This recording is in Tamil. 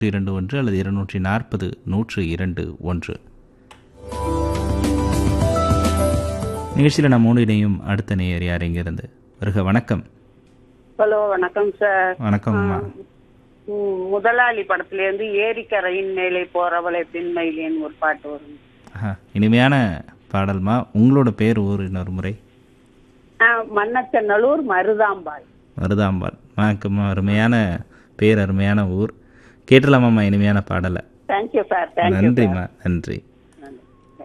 இரண்டு ஒன்று அல்லது இருநூற்றி நாற்பது நூற்று இரண்டு ஒன்று நிகழ்ச்சியில் நம்மோடு இணையும் அடுத்த நேயர் யார் இங்கிருந்து வருக வணக்கம் ஹலோ வணக்கம் சார் வணக்கம்மா ம், முதலாளி படத்துல இருந்து ஏரிக்கரையின் மேலே போறவளை பின்மையிலேன்னு ஒரு பாட்டு வரும் ஆஹா, இனிமையான பாடல்மா உங்களோட பேர் ஊர் இன்னொரு முறை ஆ, மண்ணச்சநல்லூர் மருதாம்பாள் மருதாம்பாள் மாக்குமா அருமையான பேர் அருமையான ஊர் கேட்டலாமாம்மா இனிமையான பாடலை தேங்க்யூ சார் தேங்க்யூ நன்றிம்மா நன்றி